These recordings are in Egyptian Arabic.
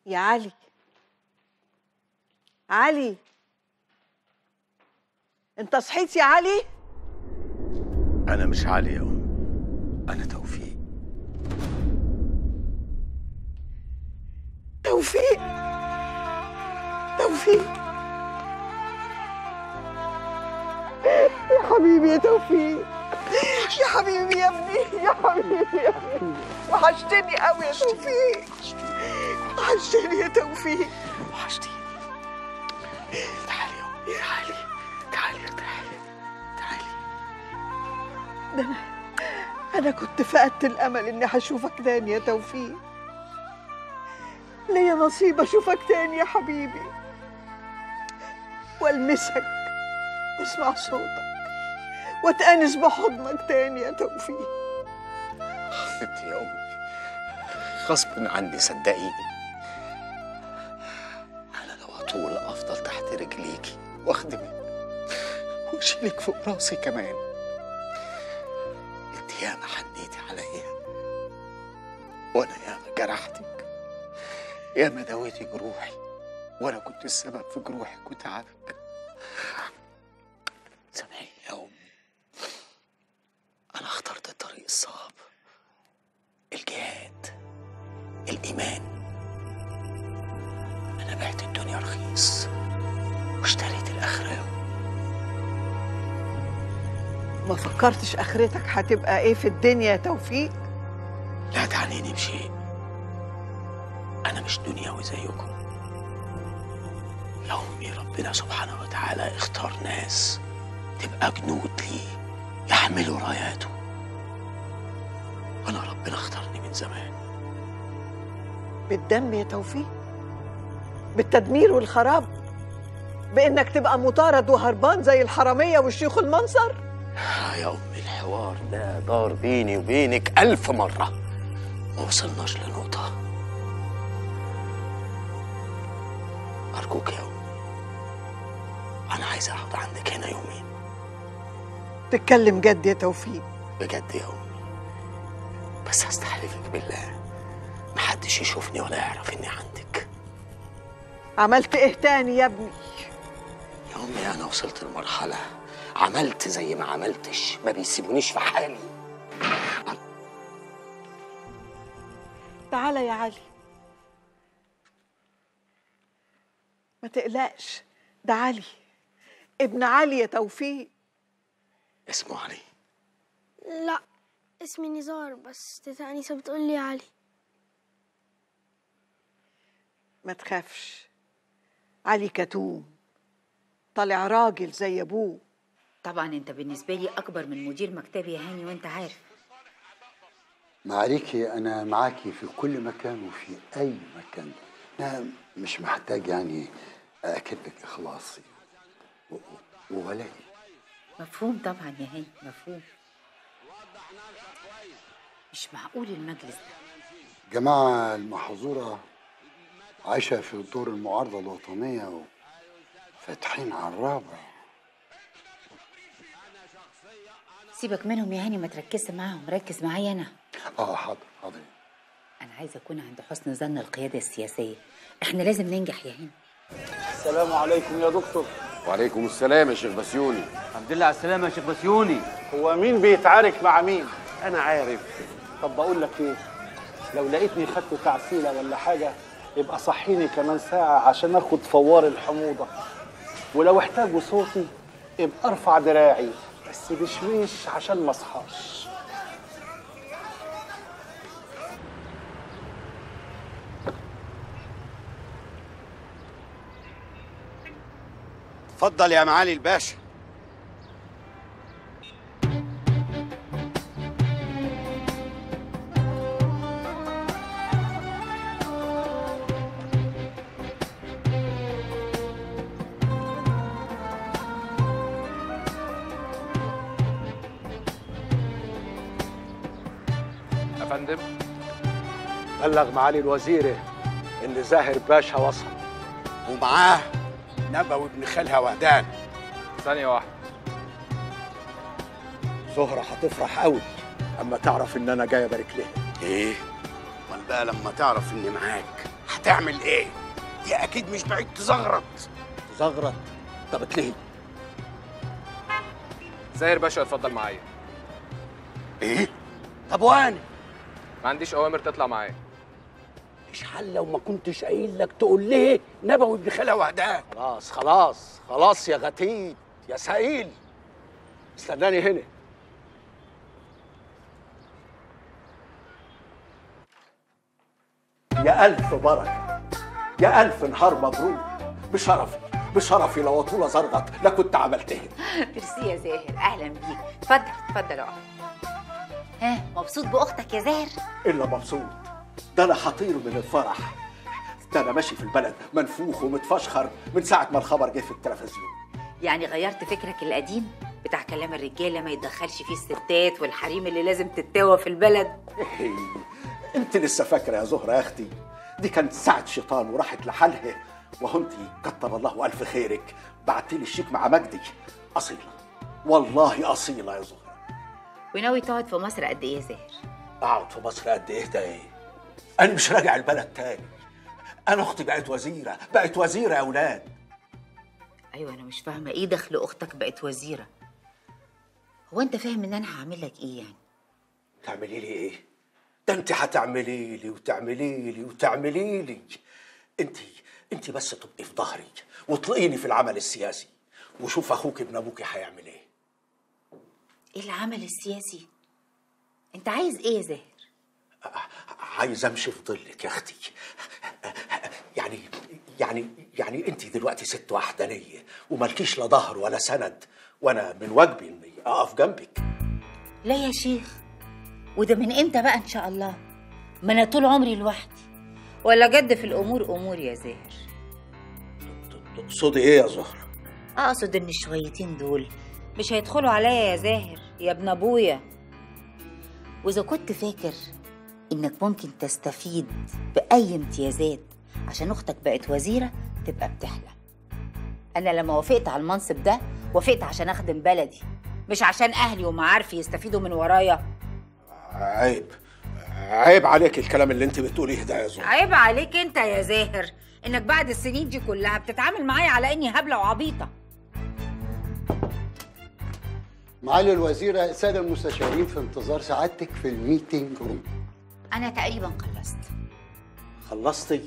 يا علي علي انت صحيت يا علي أنا مش علي يا أم أنا توفيق توفيق توفيق يا حبيبي يا توفيق يا حبيبي يا ابني يا حبيبي يا ابني وحشتني قوي يا توفيق وحشتني يا توفيق وحشتيني تعالي يا أم تعالي تعالي ارتاحي تعالي ده انا انا كنت فقدت الامل اني هشوفك تاني يا توفيق ليا نصيب اشوفك تاني يا حبيبي والمسك واسمع صوتك واتانس بحضنك تاني يا توفيق انت يا أمي غصب عني صدقيني أنا لو أطول أفضل تحت رجليكي وأخدمك وأشيلك فوق راسي كمان انت ياما حنيتي عليا وأنا ياما جرحتك ياما داويتي جروحي وأنا كنت السبب في جروحك وتعبك سامحيني يا أمي أنا اخترت الطريق الصعب الجهاد الإيمان أنا بعت الدنيا رخيص واشتريت الآخرة يا أم. ما فكرتش اخرتك هتبقى ايه في الدنيا يا توفيق لا تعنيني بشيء أنا مش دنيوي زيكم يا أمي ربنا سبحانه وتعالى اختار ناس تبقى جنود ليه يحملوا راياته وأنا ربنا اختارني من زمان بالدم يا توفيق بالتدمير والخراب بانك تبقى مطارد وهربان زي الحراميه والشيوخ المنصر آه يا أمي الحوار ده دار بيني وبينك ألف مرة ما وصلناش لنقطة أرجوك يا أمي أنا عايز أقعد عندك هنا يومين تتكلم جد يا توفيق بجد يا أمي بس هستحلفك بالله محدش يشوفني ولا يعرف إني عندك عملت ايه تاني يا ابني يا أمي أنا وصلت لمرحلة عملت زي ما عملتش ما بيسيبونيش في حالي تعالى يا علي ما تقلقش ده علي ابن علي يا توفيق اسمه علي لا اسمي نزار بس تيتا أنيسة بتقول لي علي ما تخافش علي كتوم طالع راجل زي ابوه طبعا انت بالنسبه لي اكبر من مدير مكتبي يا هاني وانت عارف معاليكي أنا معاكي في كل مكان وفي أي مكان أنا مش محتاج يعني أكد لك إخلاصي و- و- وولائي مفهوم طبعا يا هاني مفهوم مش معقول المجلس ده جماعة المحظورة عايشة في دور المعارضة الوطنية وفاتحين على الرابع سيبك منهم يا هاني ما تركزش معاهم ركز معايا انا اه حاضر حاضر انا عايزه اكون عند حسن ظن القياده السياسيه احنا لازم ننجح يا هاني السلام عليكم يا دكتور وعليكم السلام يا شيخ بسيوني الحمد لله على السلامة يا شيخ بسيوني هو مين بيتعارك مع مين؟ انا عارف طب بقول لك ايه لو لقيتني خدت تعسيلة ولا حاجة يبقى صحيني كمان ساعة عشان اخد فوار الحموضة ولو احتاجوا صوتي يبقى ارفع دراعي بس بشويش عشان ما اصحاش اتفضل يا معالي الباشا يا فندم بلغ معالي الوزير ان زاهر باشا وصل ومعاه نبوي ابن خالها وهدان ثانية واحدة زهرة هتفرح قوي اما تعرف ان انا جاي ابارك لها ايه امال بقى لما تعرف اني معاك تعمل ايه يا اكيد مش بعيد تزغرط زغرط طب اتلهي زاهر باشا اتفضل معايا ايه طب وانا ما عنديش اوامر تطلع معايا مش حل لو ما كنتش قايل لك تقول ليه نبوي ابن خالها وهدان خلاص خلاص خلاص يا غتيت يا سائل استناني هنا يا ألف بركة يا ألف نهار مبروك بشرفي بشرفي لو طول زرغط لكنت عملتها ميرسي يا زاهر اهلا بيك اتفضل اتفضل اقعد ها مبسوط باختك يا زاهر إلا مبسوط ده أنا هطير من الفرح ده أنا ماشي في البلد منفوخ ومتفشخر من ساعة ما الخبر جه في التلفزيون يعني غيرت فكرك القديم بتاع كلام الرجاله ما يتدخلش فيه الستات والحريم اللي لازم تتاوى في البلد إيه، انت لسه فاكره يا زهره يا اختي دي كانت ساعه شيطان وراحت لحالها وهو انت كتر الله الف خيرك بعت لي الشيك مع مجدي اصيله والله اصيله يا زهره وناوي تقعد في مصر قد ايه يا زاهر اقعد في مصر قد ايه ده ايه انا مش راجع البلد تاني انا اختي بقت وزيره بقت وزيره يا اولاد ايوه انا مش فاهمه ايه دخل اختك بقت وزيره هو انت فاهم ان انا هعمل لك ايه يعني تعملي لي ايه ده انت هتعملي لي وتعملي لي وتعملي لي انت انت بس تبقي في ظهري وتلاقيني في العمل السياسي وشوف اخوك ابن ابوكي هيعمل ايه ايه العمل السياسي انت عايز ايه يا زاهر عايز امشي في ظلك يا اختي يعني يعني يعني انت دلوقتي ست وحدانيه ومالكيش لا ظهر ولا سند وانا من واجبي اني اقف جنبك لا يا شيخ وده من امتى بقى ان شاء الله ما انا طول عمري لوحدي ولا جد في الامور امور يا زاهر تقصدي ايه يا زهره اقصد ان الشويتين دول مش هيدخلوا عليا يا زاهر يا ابن ابويا واذا كنت فاكر انك ممكن تستفيد باي امتيازات عشان اختك بقت وزيره تبقى بتحلم انا لما وافقت على المنصب ده وافقت عشان اخدم بلدي مش عشان اهلي ومعارفي يستفيدوا من ورايا عيب عيب عليك الكلام اللي انت بتقوليه ده يا زهره عيب عليك انت يا زاهر انك بعد السنين دي كلها بتتعامل معايا على اني هبله وعبيطه معالي الوزيرة السادة المستشارين في انتظار سعادتك في الميتنج روم انا تقريبا خلصت خلصتي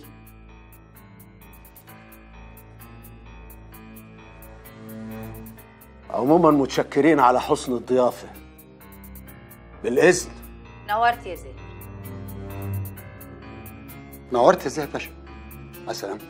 عموما متشكرين على حسن الضيافه بالاذن نورت يا زاهر نورت ازاي يا باشا مع السلامة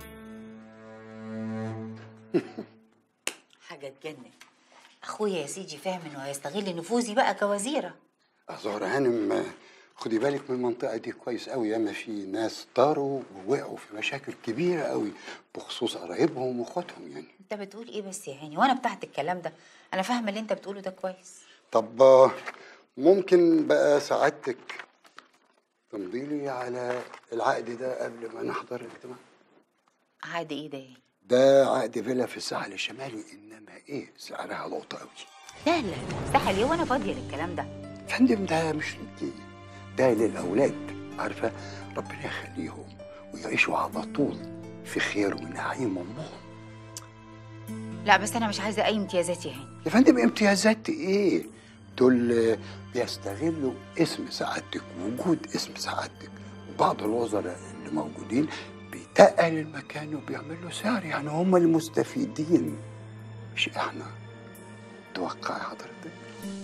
حاجه تجنن اخويا يا سيدي فاهم انه هيستغل نفوذي بقى كوزيره زهرة هانم آه، خدي بالك من المنطقة دي كويس قوي ياما في ناس طاروا ووقعوا في مشاكل كبيرة قوي بخصوص قرايبهم واخواتهم يعني انت بتقول ايه بس يا هاني وانا بتاعت الكلام ده انا فاهمه اللي انت بتقوله ده كويس طب آه، ممكن بقى سعادتك تمضي لي على العقد ده قبل ما نحضر الاجتماع عادي ايه ده يعني ده عقد فيلا في الساحل الشمالي انما ايه سعرها لقطة قوي لا لا سهل ايه وانا فاضيه للكلام ده فندم ده مش ليكي ده للاولاد عارفه ربنا يخليهم ويعيشوا على طول في خير ونعيم امهم لا بس انا مش عايزه اي امتيازات يا هاني يا فندم امتيازات ايه دول بيستغلوا اسم سعادتك وجود اسم سعادتك وبعض الوزراء اللي موجودين بيتقل المكان وبيعمل له سعر يعني هم المستفيدين مش احنا توقعي حضرتك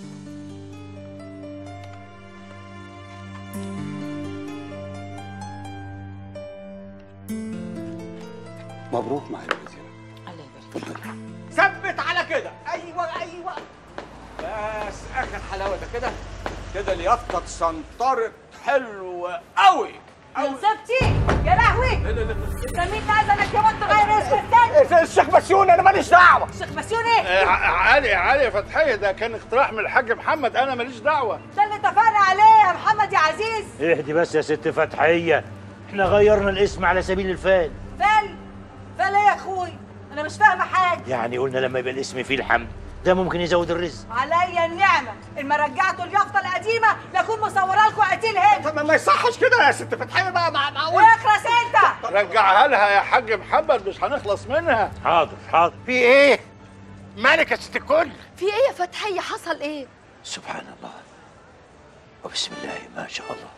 مبروك معالي الوزيرة الله يبارك فيك. ثبت على كده ايوه ايوه بس اخر حلاوه ده كده كده اليافطه اتسنطرت حلو قوي نصبتي يا لهوي انت مين عايزك يا واد تغير اسم التاني الشيخ بسيوني انا ماليش دعوه الشيخ بسيون ايه علي علي فتحيه ده كان اقتراح من الحاج محمد انا ماليش دعوه ده اللي اتفقنا عليه يا محمد يا عزيز اهدي بس يا ست فتحية احنا غيرنا الاسم على سبيل الفال فل فل ايه يا اخوي انا مش فاهمه حاجه يعني قلنا لما يبقى الاسم فيه الحمد ده ممكن يزود الرزق عليا النعمه ان ما رجعتوا اليافطه القديمه لاكون مصوره لكم قتيل هنا طب ما يصحش كده يا ست فتحيه بقى مع معقول واخرس انت رجعها لها يا حاج محمد مش هنخلص منها حاضر حاضر في ايه مالك يا ست الكل في ايه يا فتحيه حصل ايه سبحان الله وبسم الله ما شاء الله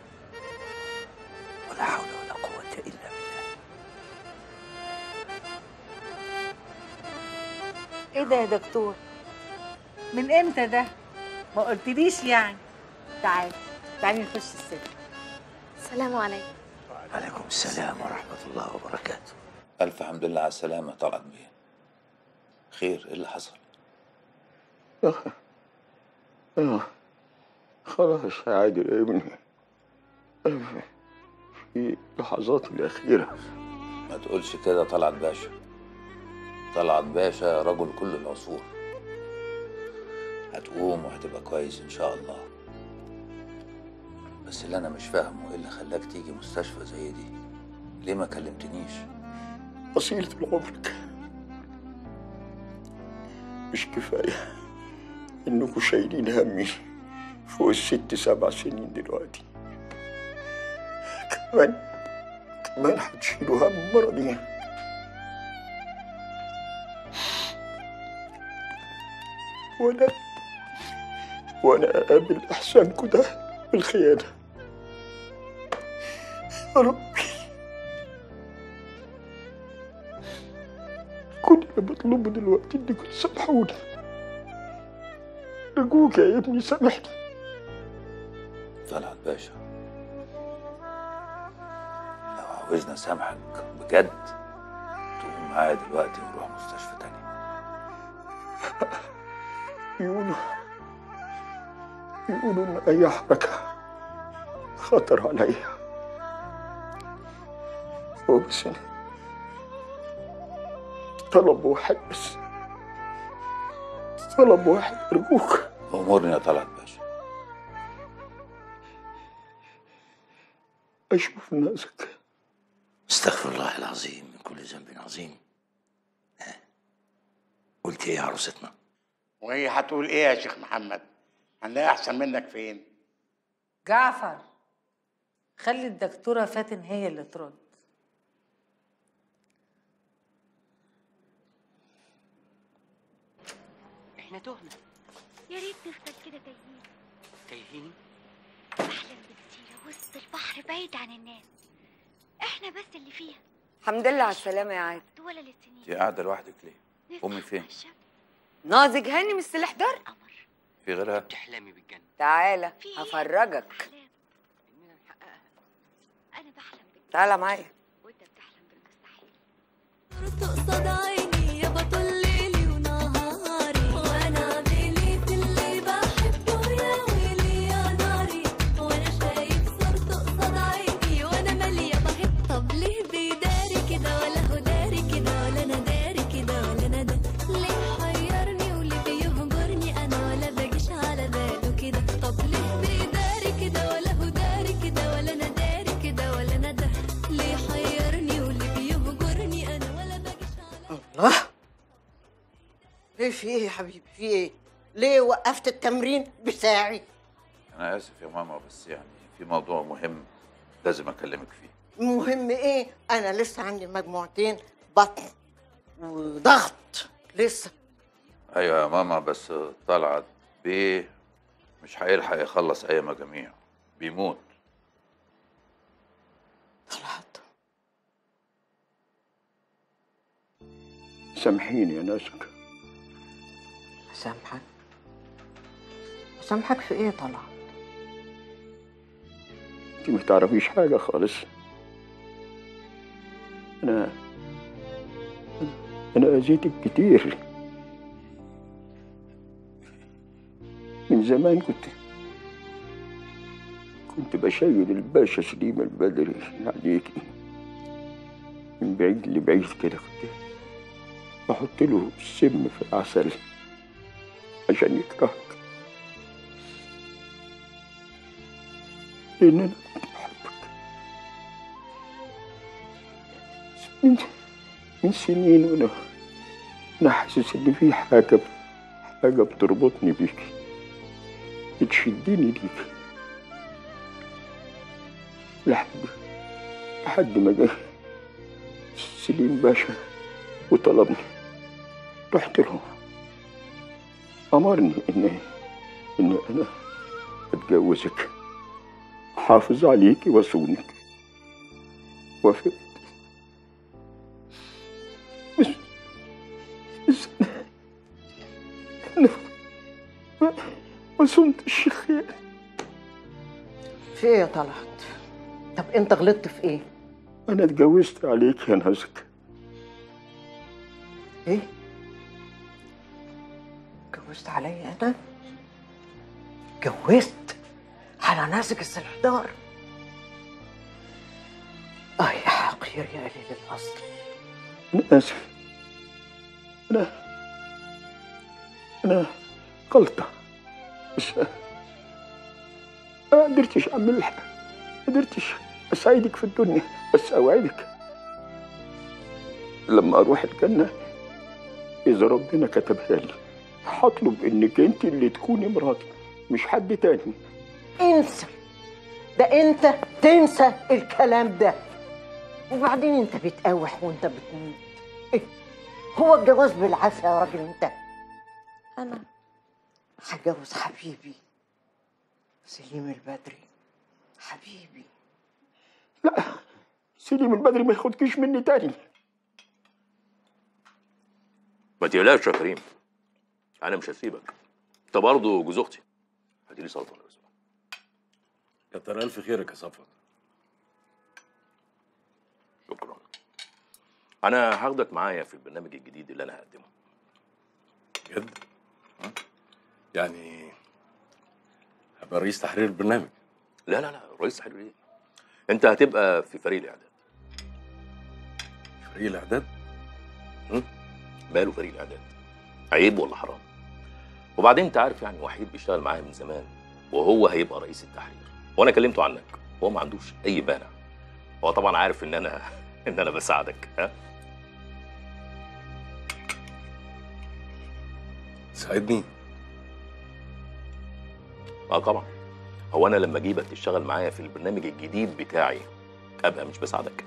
ولا حول ولا قوة إلا بالله ايه ده يا دكتور من امتى ده ما قلتليش يعني تعالي تعالي نخش السجن السلام عليكم عليكم السلام ورحمة الله وبركاته ألف حمد لله على السلامة طلعت بيه خير إيه اللي حصل؟ آه. خلاص يا عادل يا ابني أنا في لحظاتي الأخيرة ما تقولش كده طلعت باشا طلعت باشا رجل كل العصور هتقوم وهتبقى كويس إن شاء الله بس اللي أنا مش فاهمه إيه اللي خلاك تيجي مستشفى زي دي ليه ما كلمتنيش؟ أصيلة العمر مش كفاية إنكم شايلين همي فوق الست سبع سنين دلوقتي كمان كمان هتشيلوا هم مرضي وأنا وأنا أقابل إحسانكم ده بالخيانة يا ربي كل اللي بطلبه دلوقتي إنكم تسامحوني أرجوك يا ابني سامحني طلعت باشا لو عاوزنا سامحك بجد تقوم معايا دلوقتي ونروح مستشفى تاني يقولوا يقولوا إن أي حركة خطر عليا هو بس أنا طلب واحد بس طلب واحد أرجوك أمورني يا طلعت باشا أشوف ناسك استغفر الله العظيم من كل ذنب عظيم ها. قلت ايه يا عروستنا وهي هتقول ايه يا شيخ محمد هنلاقي احسن منك فين جعفر خلي الدكتوره فاتن هي اللي ترد احنا تهنا يا ريت نفضل كده تايهين تايهين احلم بجزيره وسط البحر بعيد عن الناس احنا بس اللي فيها الحمد لله على السلامة يا عاد ولا للسنين أنت قاعدة لوحدك ليه؟ أمي فين؟ ناظج هاني من السلاح دار في غيرها؟ بتحلمي بالجنة تعالى هفرجك تعالى معايا قصاد عيني يا بطل ليلي ونهاري وانا اعملي في اللي بحبه يا ويلي يا ناري وانا شايف صورته قصاد عيني وانا ماليه بحب طب ليه بيداري كده ولا هو داري كده ولا انا داري كده ولا انا ده ليه حيرني وليه بيهجرني انا ولا باجيش على باله كده طب ليه بيداري كده ولا هو داري كده ولا انا داري كده ولا انا ده ليه حيرني وليه بيهجرني انا ولا باجيش الله ايه في ايه يا حبيبي في ايه ليه وقفت التمرين بتاعي أنا آسف يا ماما بس يعني في موضوع مهم لازم أكلمك فيه المهم ايه انا لسه عندي مجموعتين بطن وضغط لسه أيوة يا ماما بس طلعت بيه مش هيلحق يخلص أي مجاميع بيموت سامحيني يا ناسك سامحك سامحك في ايه طلع انت ما تعرفيش حاجة خالص أنا أنا أذيتك كتير من زمان كنت كنت بشيل الباشا سليم البدري عليكي من بعيد لبعيد كده كنت بحط له السم في العسل عشان يكرهك لأن أنا كنت بحبك من من سنين وأنا أنا حاسس إن في حاجة حاجة بتربطني بيك بتشدني ليك لحد لحد ما جه سليم باشا وطلبني رحت له أمرني إن إن أنا أتجوزك حافظ عليك وأصونك وافقت بس بس أنا ما ما صنتش يا خيال في ايه يا طلعت طب انت غلطت في ايه أنا اتجوزت عليك يا نازك ايه اتجوزت عليا انا اتجوزت على ناسك السلحدار اه يا حقير يا قليل الاصل أنا آسف أنا أنا غلطة بس ما قدرتش أعملها ما قدرتش أساعدك في الدنيا بس أوعدك لما أروح الجنة إذا ربنا كتبها لي هطلب إنك أنت اللي تكوني مراتي مش حد تاني انسى ده انت تنسى الكلام ده وبعدين انت بتقاوح وانت بتموت إيه؟ هو الجواز بالعافيه يا راجل انت انا هتجوز حبيبي سليم البدري حبيبي سليم البدري ما ياخدكيش مني تاني ما تقلقش يا كريم انا مش هسيبك انت برضه جوز اختي هاتي لي سلطه لو سمحت. كتر الف خيرك يا صفوت شكرا انا هاخدك معايا في البرنامج الجديد اللي انا هقدمه جد يعني هبقى رئيس تحرير البرنامج لا لا لا رئيس تحرير ايه انت هتبقى في فريق الاعداد فريق الاعداد هم؟ ماله فريق الاعداد عيب ولا حرام وبعدين انت عارف يعني وحيد بيشتغل معايا من زمان وهو هيبقى رئيس التحرير وانا كلمته عنك هو ما عندوش اي مانع هو طبعا عارف ان انا ان انا بساعدك ها ساعدني اه طبعا هو انا لما اجيبك تشتغل معايا في البرنامج الجديد بتاعي ابقى مش بساعدك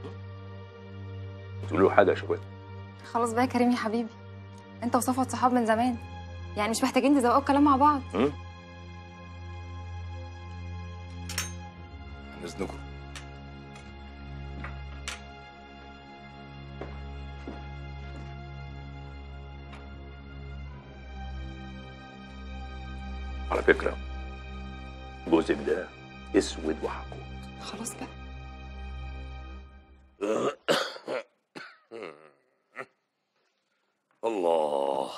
تقول له حاجه يا شباب خلاص بقى يا كريم يا حبيبي انت وصفوت صحاب من زمان يعني مش محتاجين تزوقوا الكلام مع بعض هم؟ عن اذنكم على فكره جوزك ده اسود وحقود خلاص بقى الله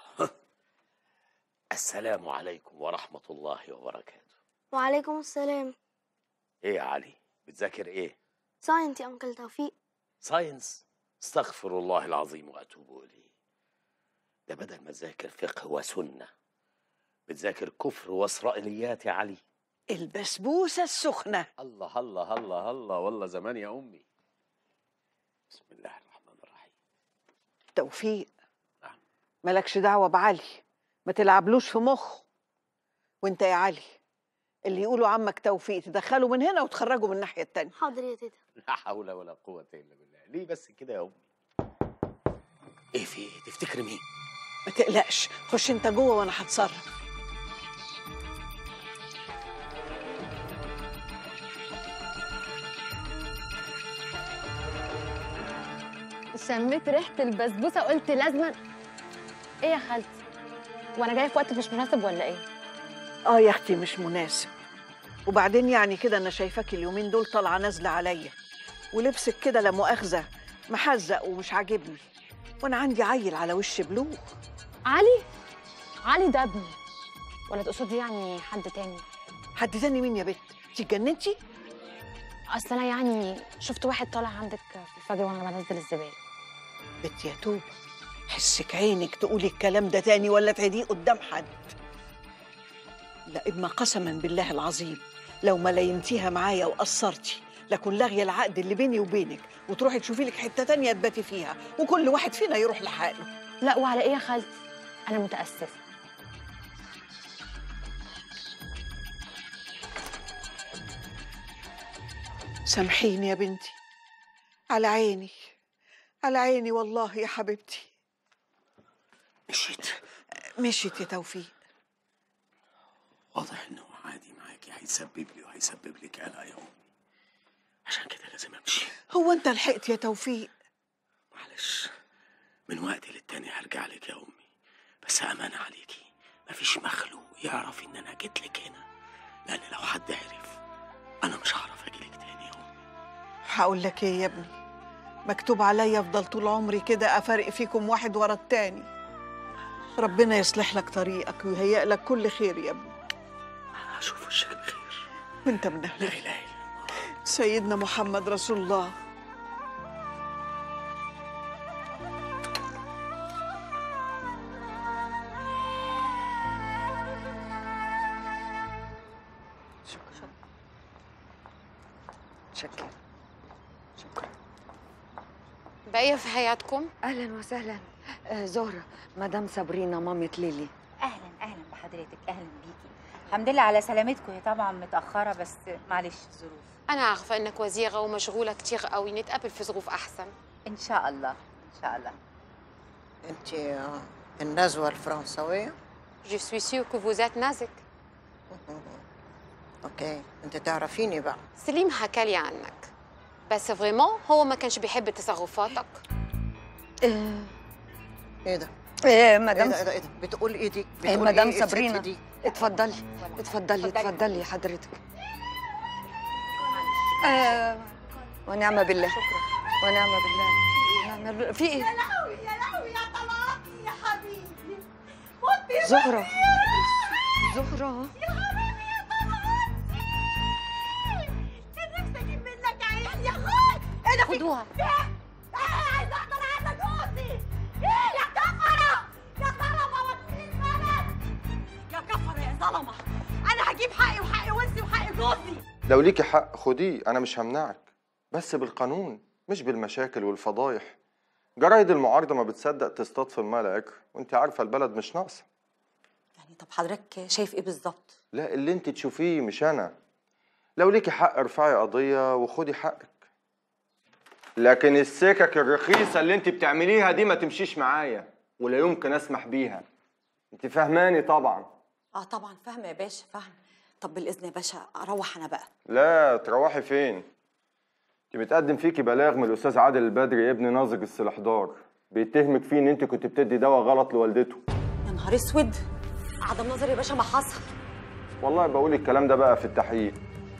السلام عليكم ورحمة الله وبركاته وعليكم السلام ايه يا علي بتذاكر ايه ساينس يا انكل توفيق ساينس استغفر الله العظيم واتوب اليه ده بدل ما تذاكر فقه وسنة بتذاكر كفر واسرائيليات يا علي البسبوسه السخنه الله الله الله الله والله زمان يا امي بسم الله الرحمن الرحيم توفيق مالكش دعوه بعلي ما تلعبلوش في مخه وانت يا علي اللي يقولوا عمك توفيق تدخله من هنا وتخرجه من الناحيه التانيه حاضر يا تيتا لا حول ولا قوة إلا بالله ليه بس كده يا أمي إيه في إيه تفتكر مين ما تقلقش خش انت جوه وانا هتصرف شميت ريحه البسبوسه قلت لازما ايه يا خالتي وانا جايه في وقت مش مناسب ولا ايه اه يا اختي مش مناسب وبعدين يعني كده انا شايفاك اليومين دول طالعه نازله عليا ولبسك كده لا مؤاخذه محزق ومش عاجبني وانا عندي عيل على وش بلوغ علي علي ده ابني ولا تقصدي يعني حد تاني حد تاني مين يا بت انت اتجننتي اصل انا يعني شفت واحد طالع عندك في الفجر وانا بنزل الزباله بت يا توبه حسك عينك تقولي الكلام ده تاني ولا تعيديه قدام حد لا إما قسما بالله العظيم لو ما لينتيها معايا وقصرتي لكن لاغيه العقد اللي بيني وبينك وتروحي تشوفي لك حته تانية تباتي فيها وكل واحد فينا يروح لحاله لا وعلى ايه يا خالتي انا متاسفه سامحيني يا بنتي على عيني على عيني والله يا حبيبتي مشيت مشيت يا توفيق واضح انه عادي معاكي هيسبب لي وهيسبب لك قلق يا امي عشان كده لازم امشي هو انت لحقت يا توفيق معلش من وقت للتاني هرجع لك يا امي بس امانه عليكي مفيش مخلوق يعرف ان انا جيت لك هنا لان لو حد عرف انا مش هعرف اجي لك تاني يا امي هقول لك ايه يا ابني مكتوب عليا افضل طول عمري كده افرق فيكم واحد ورا التاني ربنا يصلح لك طريقك ويهيئ لك كل خير يا ابني هشوف وشك بخير وانت من اهل لا اله سيدنا محمد رسول الله شكرا باقيه في حياتكم اهلا وسهلا آه، زهره مدام صابرينا مامة ليلي اهلا اهلا بحضرتك اهلا بيكي الحمد لله على سلامتكم هي طبعا متاخره بس معلش ظروف انا عارفه انك وزيره ومشغوله كتير قوي نتقابل في ظروف احسن ان شاء الله ان شاء الله انت النزوه الفرنسويه Je suis sûre que vous êtes نازك اوكي انت تعرفيني بقى سليم حكى لي عنك بس فريمون هو ما كانش بيحب تصرفاتك ايه ده ايه مدام مدام ايه ده ايه ده بتقول ايه دي ايه بتقول مدام الست صابرينا دي اتفضلي اتفضلي اتفضلي حضرتك آه ونعم بالله شكرا ونعم بالله ونعم بالله. في ايه لهوي يا لهوي يا طلاقي يا حبيبي موتي زهرة زهرة يا حبيبي يا طلاقي كان نفسي اجيب منك عيال يا اخوي ايه ده خدوها ايه عايز احضر عايزه جوزي ايه يا كفره يا ظلمه واكلين بلد يا كفره يا ظلمه انا هجيب حقي وحق ونسي وحق جوزي لو ليكي حق خديه انا مش همنعك بس بالقانون مش بالمشاكل والفضايح جرايد المعارضه ما بتصدق تصطاد في الماء العكر وانت عارفه البلد مش ناقصه طب حضرتك شايف ايه بالظبط لا اللي انت تشوفيه مش انا لو ليكي حق ارفعي قضيه وخدي حقك لكن السكك الرخيصه اللي انت بتعمليها دي ما تمشيش معايا ولا يمكن اسمح بيها انت فاهماني طبعا اه طبعا فاهمه يا باشا فاهمه طب بالاذن يا باشا اروح انا بقى لا تروحي فين انت متقدم فيكي بلاغ من الاستاذ عادل البدري ابن ناظر السلاحدار بيتهمك فيه ان انت كنت بتدي دواء غلط لوالدته يا نهار اسود عدم نظر يا باشا ما حصل والله بقول الكلام ده بقى في التحقيق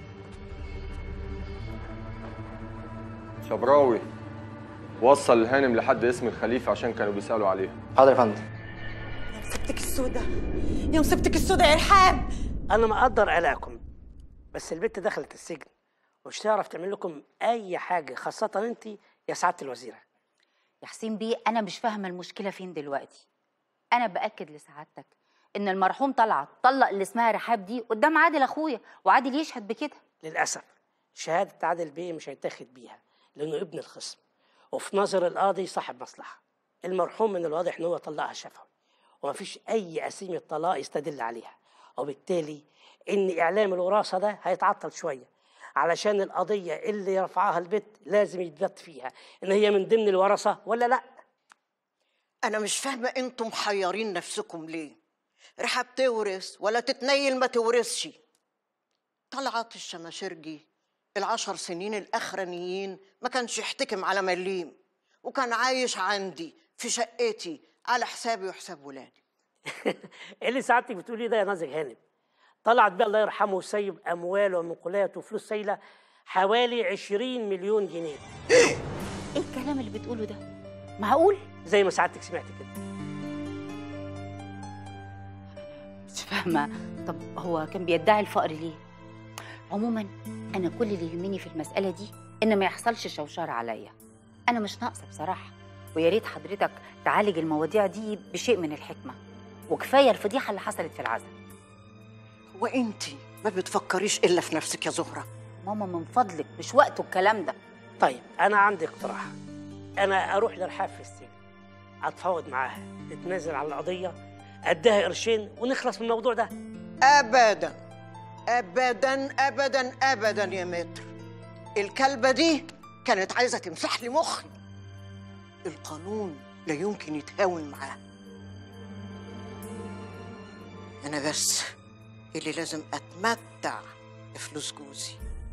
شبراوي وصل الهانم لحد اسم الخليفه عشان كانوا بيسالوا عليها حاضر يا فندم يا مصيبتك السودة يا مصيبتك السودة يا ارحاب انا مقدر قلقكم بس البت دخلت السجن ومش تعرف تعمل لكم اي حاجه خاصه انت يا سعاده الوزيره يا حسين بيه انا مش فاهمه المشكله فين دلوقتي انا باكد لسعادتك ان المرحوم طلعت طلق اللي اسمها رحاب دي قدام عادل اخويا وعادل يشهد بكده للاسف شهاده عادل بيه مش هيتاخد بيها لانه ابن الخصم وفي نظر القاضي صاحب مصلحه المرحوم من الواضح ان هو طلقها شفوي ومفيش اي اسيمه طلاق يستدل عليها وبالتالي ان اعلام الوراثه ده هيتعطل شويه علشان القضيه اللي رفعها البت لازم يتبت فيها ان هي من ضمن الورثه ولا لا انا مش فاهمه انتم محيرين نفسكم ليه رحاب تورث ولا تتنيل ما تورثش طلعت الشماشرجي العشر سنين الاخرانيين ما كانش يحتكم على مليم وكان عايش عندي في شقتي على حسابي وحساب ولادي ايه اللي سعادتك بتقولي ده يا نازك هانم طلعت بقى الله يرحمه وسيب اموال ومنقولات وفلوس سايله حوالي 20 مليون جنيه ايه الكلام اللي بتقوله ده معقول زي ما سعادتك سمعت كده مش فاهمه طب هو كان بيدعي الفقر ليه عموما انا كل اللي يهمني في المساله دي ان ما يحصلش شوشره عليا انا مش ناقصه بصراحه ويا ريت حضرتك تعالج المواضيع دي بشيء من الحكمه وكفايه الفضيحه اللي حصلت في العزا وانتي ما بتفكريش الا في نفسك يا زهره ماما من فضلك مش وقته الكلام ده طيب انا عندي اقتراح انا اروح لرحاب في السجن اتفاوض معاها تتنازل عن القضيه اديها قرشين ونخلص من الموضوع ده ابدا ابدا ابدا ابدا يا متر الكلبه دي كانت عايزه تمسح لي مخي القانون لا يمكن يتهاون معاه انا بس اللي لازم اتمتع بفلوس جوزي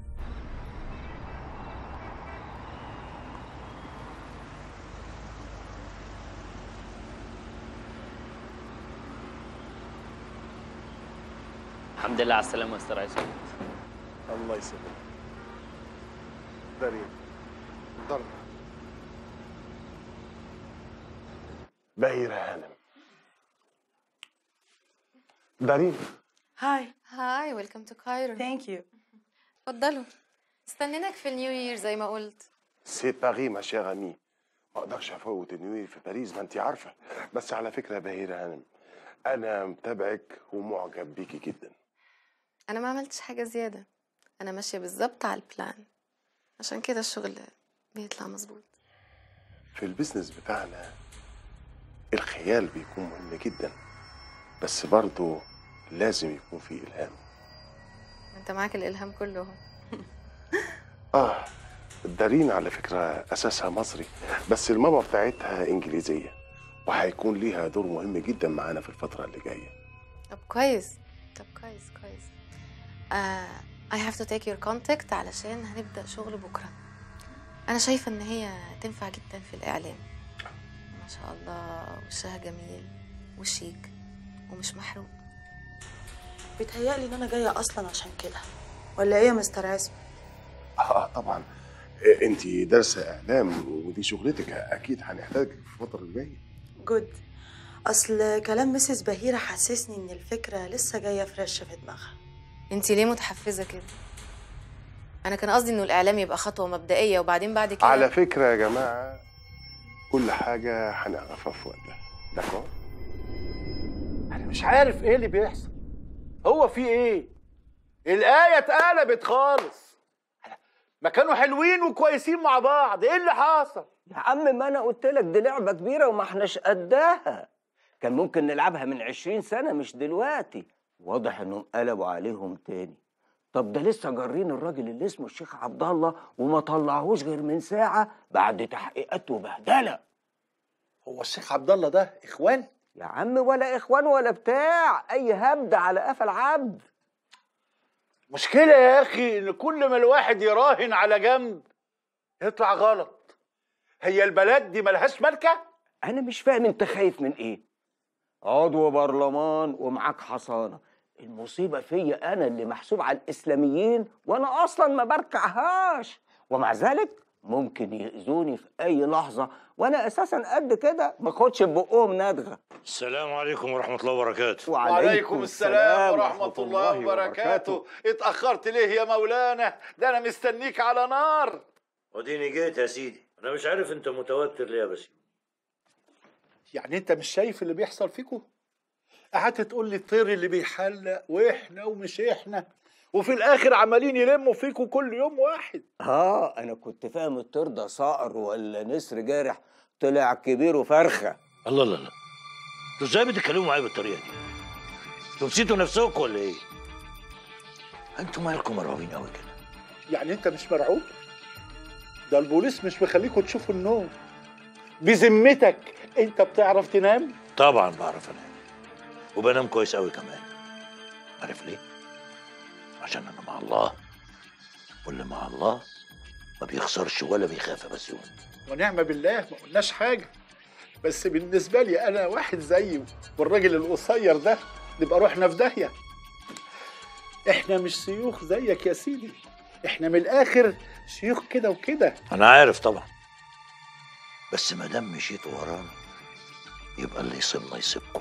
الحمد لله على السلامة يا أستاذ عصام الله يسلمك دارين ضرب بهيرة هانم دارين هاي هاي ويلكم تو كايرو ثانك يو اتفضلوا استنيناك في النيو يير زي ما قلت سي باري ما شير امي ما اقدرش افوت النيوير في باريس ما انت عارفه بس على فكره يا بهيرة هانم انا متابعك ومعجب بيكي جدا انا ما عملتش حاجه زياده انا ماشيه بالظبط على البلان عشان كده الشغل بيطلع مظبوط في البيزنس بتاعنا الخيال بيكون مهم جدا بس برضه لازم يكون فيه الهام انت معاك الالهام كله اهو اه دارين على فكرة أساسها مصري بس الماما بتاعتها إنجليزية وهيكون ليها دور مهم جدا معانا في الفترة اللي جاية طب كويس طب كويس كويس آه I have to take your contact علشان هنبدأ شغل بكرة أنا شايفة إن هي تنفع جدا في الإعلام ما شاء الله وشها جميل وشيك ومش محروق بيتهيألي ان انا جايه اصلا عشان كده ولا ايه يا مستر عزمي اه طبعا إيه، انت دارسة إعلام ودي شغلتك أكيد هنحتاجك في الفترة اللي جاية جود اصل كلام مسز بهيره حسسني ان الفكره لسه جايه فريش في دماغها انتي ليه متحفزة كده أنا كان قصدي إنه الإعلام يبقى خطوة مبدئية وبعدين بعد كده على فكرة يا جماعة كل حاجة هنعرفها في وقتها داكور انا مش عارف ايه اللي بيحصل هو في ايه الايه اتقلبت خالص ما كانوا حلوين وكويسين مع بعض ايه اللي حصل يا عم ما انا قلت لك دي لعبه كبيره وما احناش قدها كان ممكن نلعبها من عشرين سنه مش دلوقتي واضح انهم قلبوا عليهم تاني طب ده لسه جارين الراجل اللي اسمه الشيخ عبد الله وما طلعهوش غير من ساعه بعد تحقيقات وبهدله هو الشيخ عبد الله ده اخوان يا عم ولا اخوان ولا بتاع اي هبد على قفا العبد مشكلة يا أخي إن كل ما الواحد يراهن على جنب يطلع غلط هي البلد دي ملهاش ملكة؟ انا مش فاهم انت خايف من ايه عضو برلمان ومعاك حصانه المصيبه فيا انا اللي محسوب على الاسلاميين وانا اصلا ما بركعهاش ومع ذلك ممكن يأذوني في اي لحظه وانا اساسا قد كده ما اخدش ببقهم ندغه السلام عليكم ورحمة الله وبركاته وعليكم السلام ورحمة الله وبركاته اتأخرت ليه يا مولانا ده أنا مستنيك على نار وديني جيت يا سيدي أنا مش عارف أنت متوتر ليه يا بسيم يعني أنت مش شايف اللي بيحصل فيكم قعدت تقول لي الطير اللي بيحلق وإحنا ومش إحنا وفي الآخر عمالين يلموا فيكم كل يوم واحد اه انا كنت فاهم الطير ده صقر ولا نسر جارح طلع كبير وفرخه الله الله الله انتوا ازاي بتتكلموا معايا بالطريقة دي؟ انتوا نسيتوا نفسكم ولا إيه؟ انتوا مالكم مرعوبين قوي كده يعني أنت مش مرعوب؟ ده البوليس مش مخليكم تشوفوا النوم بذمتك أنت بتعرف تنام؟ طبعا بعرف انام وبنام كويس قوي كمان عارف ليه؟ عشان انا مع الله واللي مع الله ما بيخسرش ولا بيخاف يا بسيون ونعم بالله ما قلناش حاجة بس بالنسبة لي أنا واحد زيي والراجل القصير ده نبقى روحنا في داهية إحنا مش شيوخ زيك يا سيدي إحنا من الآخر شيوخ كده وكده انا عارف طبعا بس ما دام مشيتوا ورانا يبقى اللي يصيبنا يصيبكم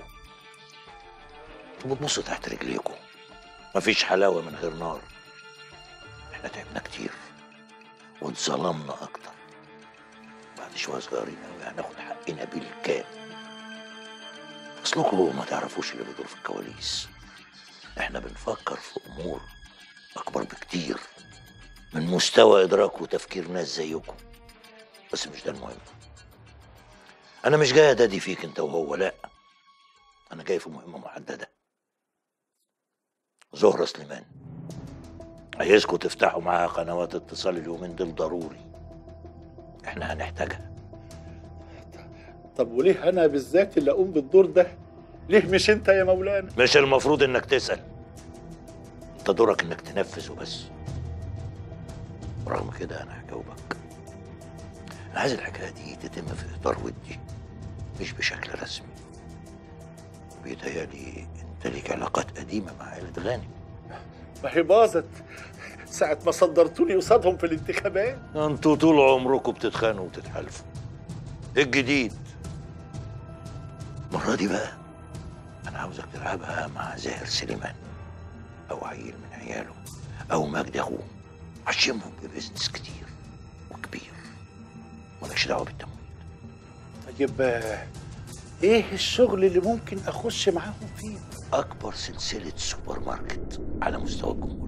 انتوا بتبصوا تحت رجليكم مفيش حلاوه من غير نار احنا تعبنا كتير واتظلمنا اكتر بعد شويه صغيرين قوي هناخد حقنا بالكامل اصلكم ما تعرفوش اللي بيدور في الكواليس احنا بنفكر في امور اكبر بكتير من مستوى ادراك وتفكير ناس زيكم بس مش ده المهم انا مش جاي ادادي فيك انت وهو لا انا جاي في مهمه محدده زهرة سليمان عايزكم تفتحوا معاها قنوات اتصال اليومين دول ضروري احنا هنحتاجها طب وليه انا بالذات اللي اقوم بالدور ده ليه مش انت يا مولانا مش المفروض انك تسأل انت دورك انك تنفذ وبس ورغم كده انا هجاوبك انا عايز الحكايه دي تتم في اطار ودي مش بشكل رسمي بيتهيألي انت ليك علاقات قديمه مع عائله غانم ما هي باظت ساعة ما صدرتوني قصادهم في الانتخابات انتوا طول عمركم بتتخانقوا وتتحالفوا ايه الجديد المره دي بقى انا عاوزك تلعبها مع زاهر سليمان او عيل من عياله او مجدي اخوه عشمهم ببزنس كتير وكبير مالكش دعوه بالتمويل طيب آه، ايه الشغل اللي ممكن اخش معاهم فيه اكبر سلسله سوبر ماركت على مستوى الجمهوريه